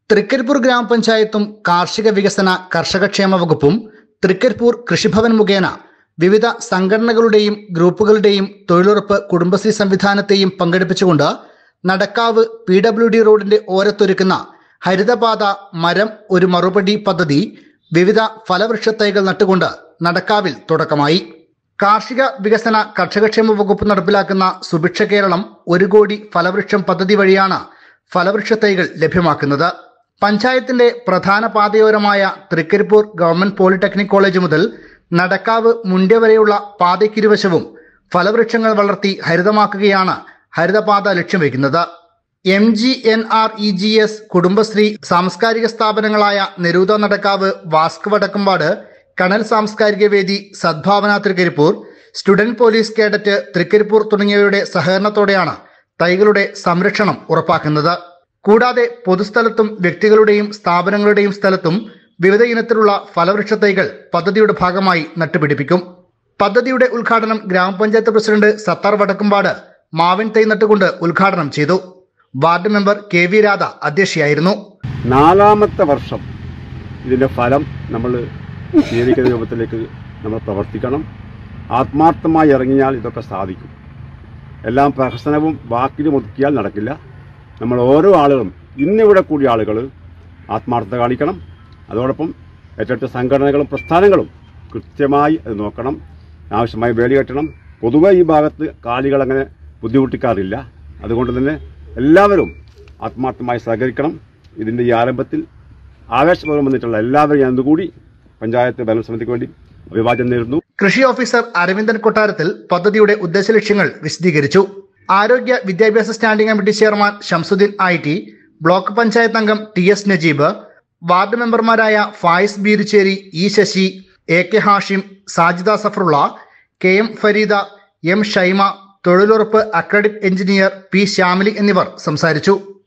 തൃക്കരിപ്പൂർ ഗ്രാമപഞ്ചായത്തും കാർഷിക വികസന കർഷകക്ഷേമ വകുപ്പും തൃക്കരിപ്പൂർ കൃഷിഭവൻ മുഖേന വിവിധ സംഘടനകളുടെയും ഗ്രൂപ്പുകളുടെയും തൊഴിലുറപ്പ് കുടുംബശ്രീ സംവിധാനത്തെയും പങ്കെടുപ്പിച്ചുകൊണ്ട് നടക്കാവ് പി ഡബ്ല്യു ഡി റോഡിന്റെ ഓരത്തൊരുക്കുന്ന ഹരിതപാത മരം ഒരു മറുപടി പദ്ധതി വിവിധ ഫലവൃക്ഷ തൈകൾ നട്ടുകൊണ്ട് നടക്കാവിൽ തുടക്കമായി കാർഷിക വികസന കർഷകക്ഷേമ വകുപ്പ് നടപ്പിലാക്കുന്ന സുഭിക്ഷ കേരളം ഒരു കോടി ഫലവൃക്ഷം പദ്ധതി വഴിയാണ് ഫലവൃക്ഷ തൈകൾ ലഭ്യമാക്കുന്നത് പഞ്ചായത്തിന്റെ പ്രധാന പാതയോരമായ തൃക്കരിപ്പൂർ ഗവൺമെന്റ് പോളിടെക്നിക് കോളേജ് മുതൽ നടക്കാവ് മുണ്ട്യ വരെയുള്ള പാതയ്ക്കിരുവശവും ഫലവൃക്ഷങ്ങൾ വളർത്തി ഹരിതമാക്കുകയാണ് ഹരിതപാത ലക്ഷ്യം വയ്ക്കുന്നത് M G N R E G S Kudumbashree സാംസ്കാരിക സ്ഥാപനങ്ങളായ നെരൂത നടക്കാവ് വാസ്ക് വടക്കമ്പാട് കണൽ സാംസ്കാരിക വേദി Sadbhavana Trikaripur student police cadet Trikaripur തുടങ്ങിയവയുടെ സഹകരണത്തോടെയാണ് തൈകളുടെ സംരക്ഷണം ഉറപ്പാക്കുന്നത് കൂടാതെ പൊതുസ്ഥലത്തും വ്യക്തികളുടെയും സ്ഥാപനങ്ങളുടെയും സ്ഥലത്തും വിവിധ ഇനത്തിലുള്ള ഫലവൃക്ഷ തൈകൾ പദ്ധതിയുടെ ഭാഗമായി നട്ടുപിടിപ്പിക്കും പദ്ധതിയുടെ ഉദ്ഘാടനം ഗ്രാമപഞ്ചായത്ത് പ്രസിഡന്റ് സത്താർ വടക്കുംപാട് മാവിൻ തൈ നട്ടുകൊണ്ട് ഉദ്ഘാടനം ചെയ്തു ward member K V Radha അധ്യക്ഷയായിരുന്നു നാലാമത്തെ വർഷം ഇതിന്റെ ഫലം നമ്മൾ സ്വീകരിക്കുന്ന രൂപത്തിലേക്ക് നമ്മൾ പ്രവർത്തിക്കണം ആത്മാർത്ഥമായി ഇറങ്ങിയാൽ ഇതൊക്കെ സാധിക്കും എല്ലാം പ്രഹസനവും വാക്കിലും ഒതുക്കിയാൽ നടക്കില്ല നമ്മൾ ഓരോ ആളുകളും ഇന്നിവിടെ കൂടിയ ആളുകൾ ആത്മാർത്ഥത കാണിക്കണം അതോടൊപ്പം ഏറ്റെടുത്ത സംഘടനകളും പ്രസ്ഥാനങ്ങളും കൃത്യമായി അത് നോക്കണം ആവശ്യമായി വേലി കെട്ടണം പൊതുവെ ഈ ഭാഗത്ത് കാലികൾ അങ്ങനെ ബുദ്ധിമുട്ടിക്കാറില്ല അതുകൊണ്ട് തന്നെ എല്ലാവരും ആത്മാർത്ഥമായി സഹകരിക്കണം ഇതിൻ്റെ ഈ ആരംഭത്തിൽ ആവേശപൂർവ്വം വന്നിട്ടുള്ള എല്ലാവരും ഞാൻ ഇന്നുകൂടി പഞ്ചായത്ത് ഭരണസമിതിക്ക് വേണ്ടി അഭിവാദ്യം നേരുന്നു കൃഷി ഓഫീസർ അരവിന്ദൻ കൊട്ടാരത്തിൽ പദ്ധതിയുടെ ഉദ്ദേശലക്ഷ്യങ്ങൾ വിശദീകരിച്ചു ആരോഗ്യ വിദ്യാഭ്യാസ standing committee chairman Shamsuddin I T block panchayat അംഗം ടി എസ് നജീബ് വാർഡ് മെമ്പർമാരായ Fayis Beericheri E Sasi A K Hashim Sajida Safarulla K M Fareeda M Shaima തൊഴിലുറപ്പ് അക്രഡിറ്റ് എഞ്ചിനീയർ പി ശ്യാമിലി എന്നിവർ സംസാരിച്ചു